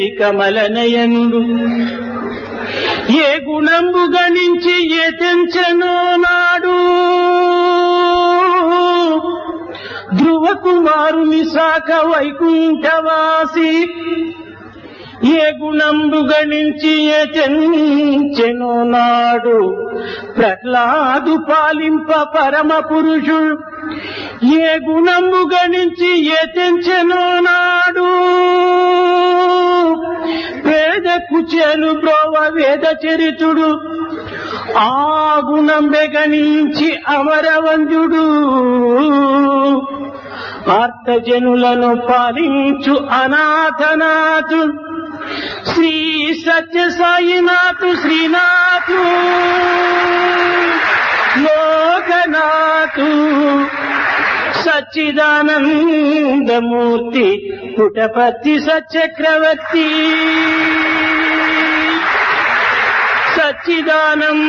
కమలనయనుడు ఏ గుణంబు గణించి ఏ తెంచెనో నాడు ధ్రువ కుమారుని శాఖ వైకుంఠవాసి ఏ గుణంబు గణించి ఏ తెంచెనో నాడు ప్రహ్లాదు పాలింప పరమ పురుషుడు ఏ గుణంబు గణించి ఏ తెంచెనో నాడు పేద కుచెలు బ్రోవ వేద చరితుడు ఆ గుణం గణించి అమరవంజుడు ఆర్తజనులను పాలించు అనాథనాథు శ్రీ సత్య సాయినాథు శ్రీనాథు లోకనాథు సచ్చిదానందమూర్తి పుటపతి సచక్రవర్తి సచ్చిదానం